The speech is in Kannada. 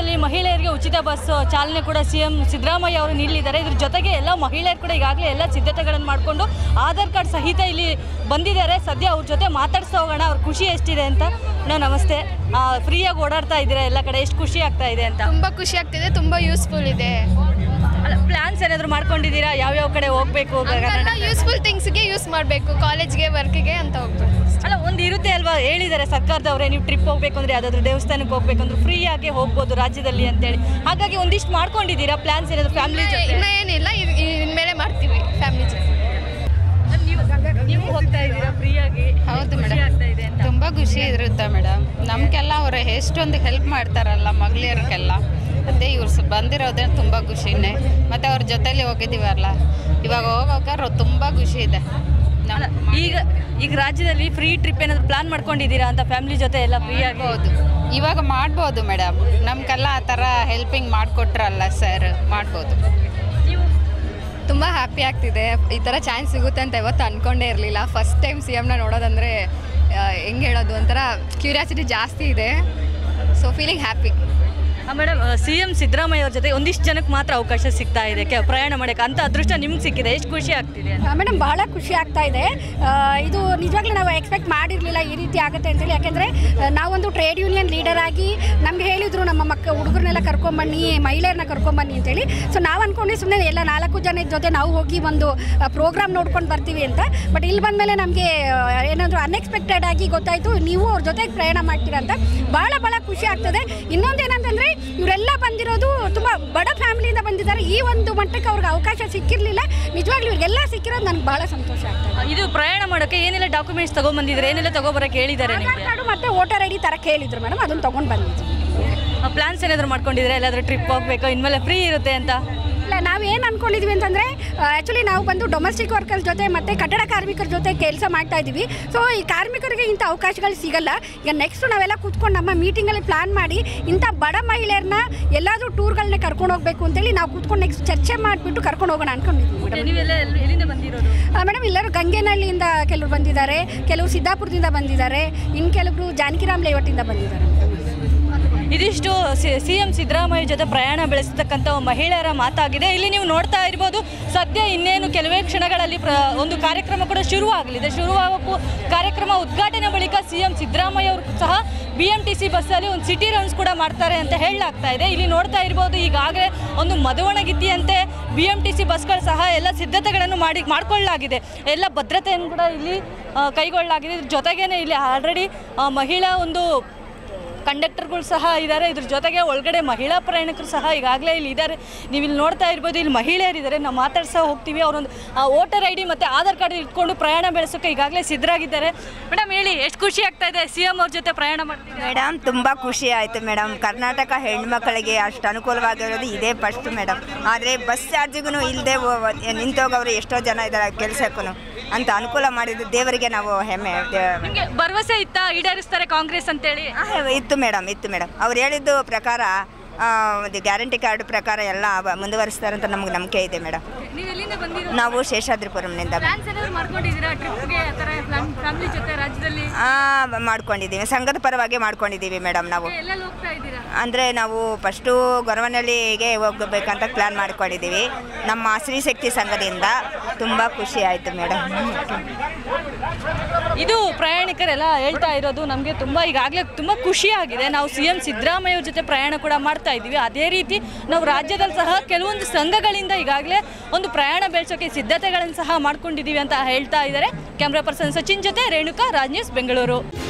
ರಾಜ್ಯದಲ್ಲಿ ಮಹಿಳೆಯರಿಗೆ ಉಚಿತ ಬಸ್ ಚಾಲನೆ ಕೂಡ ಸಿ ಎಂ ಸಿದ್ದರಾಮಯ್ಯ ಅವರು ನೀಡಲಿದ್ದಾರೆ ಇದ್ರ ಜೊತೆಗೆ ಎಲ್ಲ ಮಹಿಳೆಯರು ಕೂಡ ಈಗಾಗಲೇ ಎಲ್ಲ ಸಿದ್ಧತೆಗಳನ್ನು ಮಾಡಿಕೊಂಡು ಆಧಾರ್ ಕಾರ್ಡ್ ಸಹಿತ ಇಲ್ಲಿ ಬಂದಿದ್ದಾರೆ ಸದ್ಯ ಅವ್ರ ಜೊತೆ ಮಾತಾಡ್ಸ್ತಾ ಹೋಗೋಣ ಅವ್ರ ಖುಷಿ ಎಷ್ಟಿದೆ ಅಂತ ಅಣ್ಣ ನಮಸ್ತೆ ಫ್ರೀಯಾಗಿ ಓಡಾಡ್ತಾ ಇದ್ದೀರಾ ಎಲ್ಲ ಕಡೆ ಎಷ್ಟು ಖುಷಿ ಆಗ್ತಾ ಇದೆ ಅಂತ ತುಂಬ ಖುಷಿ ಆಗ್ತಿದೆ ತುಂಬ ಯೂಸ್ಫುಲ್ ಇದೆ ಪ್ಲಾನ್ಸ್ ಏನಾದರೂ ಮಾಡ್ಕೊಂಡಿದ್ದೀರಾ ಯಾವ್ಯಾವ ಕಡೆ ಹೋಗ್ಬೇಕು ಕರ್ನಾಟಕ ಯೂಸ್ಫುಲ್ ಥಿಂಗ್ಸ್ಗೆ ಯೂಸ್ ಮಾಡಬೇಕು ಕಾಲೇಜ್ಗೆ ವರ್ಕ್ಗೆ ಅಂತ ಹೋಗ್ಬೇಕು ಅಲ್ಲ ಒಂದು ಇರುತ್ತೆ ಅಲ್ವಾ ಹೇಳಿದ್ದಾರೆ ಸರ್ಕಾರದವರೇ ನೀವು ಟ್ರಿಪ್ ಹೋಗ್ಬೇಕು ಅಂದ್ರೆ ಯಾವ್ದಾದ್ರು ದೇವಸ್ಥಾನಕ್ಕೆ ಹೋಗ್ಬೇಕು ಅಂದ್ರೆ ಫ್ರೀ ಆಗಿ ಹೋಗ್ಬೋದು ರಾಜ್ಯದಲ್ಲಿ ಅಂತೇಳಿ ಹಾಗಾಗಿ ಒಂದಿಷ್ಟು ಮಾಡ್ಕೊಂಡಿದ್ದೀರಾ ಪ್ಲಾನ್ಸ್ ಏನಾದ್ರು ಫ್ಯಾಮಿಲಿ ಇನ್ನ- ಜೊತೆ ಇನ್ನ ಏನಿಲ್ಲ ಇದ್- ಇನ್ಮೇಲೆ ಮಾಡ್ತೀವಿ ಫ್ಯಾಮಿಲಿ ಜೊತೆ ನೀವು ನೀವು ಹೋಗ್ತಾ ಇದ್ದೀರಾ ಫ್ರೀ ಆಗಿ ಹೌದು ಖುಷಿ ಮೇಡಮ್ ಆಗ್ತಾ ಇದೆ ಅಂತ ತುಂಬ ಖುಷಿ ಇರುತ್ತೆ ಮೇಡಮ್ ನಮಗೆಲ್ಲ ಅವರು ಎಷ್ಟೊಂದು ಹೆಲ್ಪ್ ಮಾಡ್ತಾರಲ್ಲ ಮಗಳಿಯರಿಗೆಲ್ಲ ಮತ್ತು ಇವ್ರು ಸ- ಬಂದಿರೋದೇ ತುಂಬ ಖುಷಿನೇ ಮತ್ತು ಅವ್ರ ಜೊತೆಲಿ ಹೋಗಿದ್ದೀವಲ್ಲ ಇವಾಗ ಹೋಗೋಕೆ ತುಂಬ ಖುಷಿ ಇದೆ ಅಲ್ಲ, ಈಗ ಈಗ ರಾಜ್ಯದಲ್ಲಿ ಫ್ರೀ ಟ್ರಿಪ್ ಏನಾದ್ರು ಪ್ಲಾನ್ ಮಾಡ್ಕೊಂಡಿದ್ದೀರಾ ಅಂತ ಫ್ಯಾಮಿಲಿ ಜೊತೆ ಎಲ್ಲ ಫ್ರೀ ಆಗಿ ಮಾಡ್ಬೋದು ಇವಾಗ ಮಾಡ್ಬೋದು ಮೇಡಮ್ ನಮಗೆಲ್ಲ ಆ ಥರ ಹೆಲ್ಪಿಂಗ್ ಮಾಡಿಕೊಟ್ರಲ್ಲ ಸರ್ ಮಾಡ್ಬೋದು ನೀವು ತುಂಬ ಹ್ಯಾಪಿ ಆಗ್ತಿದೆ ಈ ಥರ ಚಾನ್ಸ್ ಸಿಗುತ್ತೆ ಅಂತ ಯಾವತ್ತೂ ಅಂದ್ಕೊಂಡೇ ಇರಲಿಲ್ಲ ಫಸ್ಟ್ ಟೈಮ್ ಸಿ ಎಮ್ನ ನೋಡೋದಂದರೆ ಹೆಂಗೆ ಹೇಳೋದು ಒಂಥರ ಕ್ಯೂರಿಯಾಸಿಟಿ ಜಾಸ್ತಿ ಇದೆ so feeling happy madam C M Siddaramaiah ಅವ್ರ ಜೊತೆ ಒಂದಿಷ್ಟು ಜನಕ್ಕೆ ಮಾತ್ರ ಅವಕಾಶ ಸಿಗ್ತಾ ಇದೆ ಕೆ- ಪ್ರಯಾಣ ಮಾಡೋಕ್ಕೆ ಅಂತ ಅದೃಷ್ಟ ನಿಮ್ಗೆ ಸಿಕ್ಕಿದೆ ಎಷ್ಟು ಖುಷಿ ಆಗ್ತಿದೆ ಅಂತ ಮೇಡಮ್ ಬಹಳ ಖುಷಿ ಆಗ್ತಾ ಇದೆ ಆ, ಇದು ನಿಜವಾಗ್ಲೂ ನಾವು ಎಕ್ಸ್ಪೆಕ್ಟ್ ಮಾಡಿರಲಿಲ್ಲ ಈ ರೀತಿ ಆಗುತ್ತೆ ಅಂತೇಳಿ ಯಾಕೆಂದರೆ ನಾವೊಂದು ಟ್ರೇಡ್ ಯೂನಿಯನ್ ಲೀಡರ್ ಆಗಿ ನಮ್ಗೆ ಹೇಳಿದರು ನಮ್ಮ ಮಕ್ಕ ಹುಡುಗರನ್ನೆಲ್ಲ ಕರ್ಕೊಂಬನ್ನಿ ಮಹಿಳೆಯರನ್ನ ಕರ್ಕೊಂಬನ್ನಿ ಅಂತೇಳಿ ಸೊ ನಾವು ಅಂದ್ಕೊಂಡು ಸುಮ್ಮನೆ ಎಲ್ಲ ನಾಲ್ಕು ಜನ ಜೊತೆ ನಾವು ಹೋಗಿ ಒಂದು ಪ್ರೋಗ್ರಾಮ್ ನೋಡ್ಕೊಂಡು ಬರ್ತೀವಿ ಅಂತ ಬಟ್ ಇಲ್ಲಿ ಬಂದಮೇಲೆ ನಮಗೆ ಏನಾದರೂ ಅನ್ಎಕ್ಸ್ಪೆಕ್ಟೆಡ್ ಆಗಿ ಗೊತ್ತಾಯಿತು ನೀವು ಅವ್ರ ಜೊತೆಗೆ ಪ್ರಯಾಣ ಮಾಡ್ತೀರಾ ಅಂತ ಭಾಳ ಭಾಳ ಖುಷಿ ಆಗ್ತದೆ ಇನ್ನೊಂದು ಏನಂತಂದರೆ ಇವರೆಲ್ಲ ಬಂದಿರೋದು ತುಂಬ ಬಡ ಫ್ಯಾಮಿಲಿಯಿಂದ ಬಂದಿದ್ದಾರೆ ಈ ಒಂದು ಮಟ್ಟಕ್ಕೆ ಅವ್ರಿಗೆ ಅವಕಾಶ ಸಿಕ್ಕಿರಲಿಲ್ಲ ನಿಜವಾಗ್ಲೂ ಇವ್ರಿಗೆಲ್ಲ ಸಿಕ್ಕಿರೋದು ನನಗೆ ಭಾಳ ಸಂತೋಷ ಆಗ್ತದೆ ಇದು ಪ್ರಯಾಣ ಮಾಡೋಕ್ಕೆ ಏನೆಲ್ಲ ಡಾಕ್ಯುಮೆಂಟ್ಸ್ ತಗೊಂಬಂದಿದ್ರೆ ಏನೆಲ್ಲ ತಗೋಬರಕ್ಕೆ ಹೇಳಿದ್ದಾರೆ ಆಧಾರ್ ನಿಮಗೆ ಕಾರ್ಡು ಮತ್ತು ವೋಟರ್ ಐ ಡಿ ಥರ ಕೇಳಿದ್ರು ಮೇಡಮ್ ಅದನ್ನು ತೊಗೊಂಡು ಬಂದಿದ್ವಿ ಪ್ಲಾನ್ಸ್ ಏನಾದರೂ ಮಾಡ್ಕೊಂಡಿದ್ರೆ ಎಲ್ಲಾದರೂ ಟ್ರಿಪ್ ಹೋಗ್ಬೇಕು ಇನ್ಮೇಲೆ ಫ್ರೀ ಇರುತ್ತೆ ಅಂತ ಇಲ್ಲ ನಾವೇನು ಅಂದ್ಕೊಂಡಿದ್ವಿ ಅಂತಂದರೆ ಆ್ಯಕ್ಚುಲಿ ನಾವು ಬಂದು ಡೊಮೆಸ್ಟಿಕ್ ವರ್ಕರ್ಸ್ ಜೊತೆ ಮತ್ತು ಕಟ್ಟಡ ಕಾರ್ಮಿಕರ ಜೊತೆ ಕೆಲಸ ಮಾಡ್ತಾ ಇದ್ದೀವಿ ಸೊ ಈ ಕಾರ್ಮಿಕರಿಗೆ ಇಂಥ ಅವಕಾಶಗಳು ಸಿಗಲ್ಲ ಈಗ ನೆಕ್ಸ್ಟ್ ನಾವೆಲ್ಲ ಕೂತ್ಕೊಂಡು ನಮ್ಮ ಮೀಟಿಂಗಲ್ಲಿ ಪ್ಲಾನ್ ಮಾಡಿ ಇಂಥ ಬಡ ಮಹಿಳೆಯರನ್ನ ಎಲ್ಲಾದರೂ ಟೂರ್ಗಳನ್ನ ಕರ್ಕೊಂಡು ಹೋಗಬೇಕು ಅಂತೇಳಿ ನಾವು ಕೂತ್ಕೊಂಡು ನೆಕ್ಸ್ಟ್ ಚರ್ಚೆ ಮಾಡಿಬಿಟ್ಟು ಕರ್ಕೊಂಡು ಹೋಗೋಣ ಅಂದ್ಕೊಂಡಿದ್ವಿ ಮೇಡಮ್ ನೀವೆಲ್ಲ ಎಲ್- ಎಲ್ಲಿಂದ ಬಂದಿರೋದು ಮೇಡಮ್ ಎಲ್ಲರೂ ಗಂಗೇನಹಳ್ಳಿಯಿಂದ ಕೆಲವರು ಬಂದಿದ್ದಾರೆ ಕೆಲವರು ಸಿದ್ದಾಪುರದಿಂದ ಬಂದಿದ್ದಾರೆ ಇನ್ನು ಕೆಲವರು ಜಾನಕಿರಾಮ್ ಲೇಔಟಿಂದ ಬಂದಿದ್ದಾರೆ ಇದಿಷ್ಟು ಸಿ ಎಂ ಸಿದ್ದರಾಮಯ್ಯ ಜೊತೆ ಪ್ರಯಾಣ ಬೆಳೆಸತಕ್ಕಂಥ ಮಹಿಳೆಯರ ಮಾತಾಗಿದೆ ಇಲ್ಲಿ ನೀವು ನೋಡ್ತಾ ಇರ್ಬೋದು ಸದ್ಯ ಇನ್ನೇನು ಕೆಲವೇ ಕ್ಷಣಗಳಲ್ಲಿ ಪ್ರ ಒಂದು ಕಾರ್ಯಕ್ರಮ ಕೂಡ ಶುರುವಾಗಲಿದೆ ಶುರುವಾಗಕ್ಕೂ ಕಾರ್ಯಕ್ರಮ ಉದ್ಘಾಟನೆ ಬಳಿಕ ಸಿ ಎಂ ಸಿದ್ದರಾಮಯ್ಯ ಅವರು ಸಹ ಬಿ ಎಂ ಟಿ ಸಿ ಬಸ್ಸಲ್ಲಿ ಒಂದು ಸಿಟಿ ರೌಂಡ್ಸ್ ಕೂಡ ಮಾಡ್ತಾರೆ ಅಂತ ಹೇಳಲಾಗ್ತಾ ಇದೆ ಇಲ್ಲಿ ನೋಡ್ತಾ ಇರ್ಬೋದು ಈಗಾಗಲೇ ಒಂದು ಮದುವಣಗಿತ್ತಿಯಂತೆ ಬಿ ಎಂ ಟಿ ಸಿ ಬಸ್ಗಳು ಸಹ ಎಲ್ಲ ಸಿದ್ಧತೆಗಳನ್ನು ಮಾಡಿ ಮಾಡಿಕೊಳ್ಳಲಾಗಿದೆ ಎಲ್ಲ ಭದ್ರತೆಯನ್ನು ಕೂಡ ಇಲ್ಲಿ ಆ, ಕೈಗೊಳ್ಳಲಾಗಿದೆ ಇದ್ರ ಜೊತೆಗೇನೆ ಇಲ್ಲಿ ಆಲ್ರೆಡಿ ಮಹಿಳಾ ಒಂದು ಕಂಡಕ್ಟರ್ಗಳು ಸಹ ಇದ್ದಾರೆ ಇದ್ರ ಜೊತೆಗೆ ಒಳಗಡೆ ಮಹಿಳಾ ಪ್ರಯಾಣಿಕರು ಸಹ ಈಗಾಗಲೇ ಇಲ್ಲಿ ಇದ್ದಾರೆ ನೀವು ಇಲ್ಲಿ ನೋಡ್ತಾ ಇರ್ಬೋದು ಇಲ್ಲಿ ಮಹಿಳೆಯರಿದ್ದಾರೆ ನಾವು ಮಾತಾಡ್ಸಾ ಹೋಗ್ತೀವಿ ಅವರೊಂದು ವೋಟರ್ ಐ ಡಿ ಮತ್ತು ಆಧಾರ್ ಕಾರ್ಡ್ ಇಟ್ಕೊಂಡು ಪ್ರಯಾಣ ಬೆಳೆಸೋಕೆ ಈಗಾಗಲೇ ಸಿದ್ಧರಾಗಿದ್ದಾರೆ ಮೇಡಮ್ ಹೇಳಿ ಎಷ್ಟು ಖುಷಿ ಆಗ್ತಾ ಇದೆ ಸಿ ಎಂ ಅವ್ರ ಜೊತೆ ಪ್ರಯಾಣ ಮಾಡ್ತಿದ್ದಾರೆ ಮೇಡಮ್ ತುಂಬ ಖುಷಿ ಆಯಿತು ಮೇಡಮ್ ಕರ್ನಾಟಕ ಹೆಣ್ಮಕ್ಳಿಗೆ ಅಷ್ಟು ಅನುಕೂಲವಾಗಿರೋದು ಇದೇ ಫಸ್ಟ್ ಮೇಡಮ್ ಆದರೆ ಬಸ್ ಚಾರ್ಜಿಗೂ ಇಲ್ಲದೆ ನಿಂತೋಗವ್ರು ಎಷ್ಟೋ ಜನ ಇದ್ದಾರೆ ಕೆಲಸಕ್ಕೂ ಅಂತ ಅನುಕೂಲ ಮಾಡಿದ್ದು ದೇವರಿಗೆ ನಾವು ಹೆಮ್ಮೆ ದೇ- ನಿಮಗೆ ಭರವಸೆ ಇತ್ತಾ ಈಡೇರಿಸ್ತಾರೆ ಕಾಂಗ್ರೆಸ್ ಅಂತೇಳಿ ಆ, ಇತ್ತು ಮೇಡಮ್ ಇತ್ತು ಮೇಡಮ್ ಅವ್ರು ಹೇಳಿದ್ದು ಪ್ರಕಾರ ಆ, ಒಂದು ಗ್ಯಾರಂಟಿ ಕಾರ್ಡ್ ಪ್ರಕಾರ ಎಲ್ಲ ಬ- ಮುಂದುವರಿಸ್ತಾರೆ ಅಂತ ನಮ್ಗೆ ನಂಬಿಕೆ ಇದೆ ಮೇಡಮ್ ನೀವು ಎಲ್ಲಿಂದ ಬಂದಿರೋ ನಾವು ಶೇಷಾದ್ರಿಪುರಂನಿಂದ ಪ್ಲಾನ್ಸ್ ಏನಾದ್ರು ಮಾಡ್ಕೊಂಡಿದ್ದೀರಾ ಟ್ರಿಪ್ಗೆ ಆ ಥರ ಫ್ಯಾಮಿಲಿ ಜೊತೆ ರಾಜ್ಯದಲ್ಲಿ ಆ, ಮಾಡ್ಕೊಂಡಿದ್ದೀವಿ ಸಂಘದ ಪರವಾಗಿ ಮಾಡ್ಕೊಂಡಿದ್ದೀವಿ ಮೇಡಮ್ ನಾವು ಎಲ್ಲೆಲ್ಲಿ ಹೋಗ್ತಾ ಇದ್ದೀರಾ ಅಂದರೆ ನಾವು ಫಸ್ಟು ಗೊರವನಹಳ್ಳಿಗೆ ಹೋಗಬೇಕಂತ ಪ್ಲ್ಯಾನ್ ಮಾಡ್ಕೊಂಡಿದ್ದೀವಿ ನಮ್ಮ ಸ್ತ್ರೀಶಕ್ತಿ ಸಂಘದಿಂದ ತುಂಬ ಖುಷಿ ಆಯಿತು ಮೇಡಮ್ ಇದು ಪ್ರಯಾಣಿಕರೆಲ್ಲ ಹೇಳ್ತಾ ಇರೋದು ನಮಗೆ ತುಂಬ ಈಗಾಗಲೇ ತುಂಬ ಖುಷಿಯಾಗಿದೆ ನಾವು ಸಿ ಎಂ ಸಿದ್ದರಾಮಯ್ಯ ಅವ್ರ ಜೊತೆ ಪ್ರಯಾಣ ಕೂಡ ಮಾಡ್ತಾ ಇದ್ದೀವಿ ಅದೇ ರೀತಿ ನಾವು ರಾಜ್ಯದಲ್ಲಿ ಸಹ ಕೆಲವೊಂದು ಸಂಘಗಳಿಂದ ಈಗಾಗಲೇ ಒಂದು ಪ್ರಯಾಣ ಬೆಳೆಸೋಕೆ ಸಿದ್ಧತೆಗಳನ್ನು ಸಹ ಮಾಡ್ಕೊಂಡಿದ್ದೀವಿ ಅಂತ ಹೇಳ್ತಾ ಇದ್ದಾರೆ ಕ್ಯಾಮ್ರಾ ಪರ್ಸನ್ ಸಚಿನ್ ಜೊತೆ ರೇಣುಕಾ ರಾಜ್ ನ್ಯೂಸ್ ಬೆಂಗಳೂರು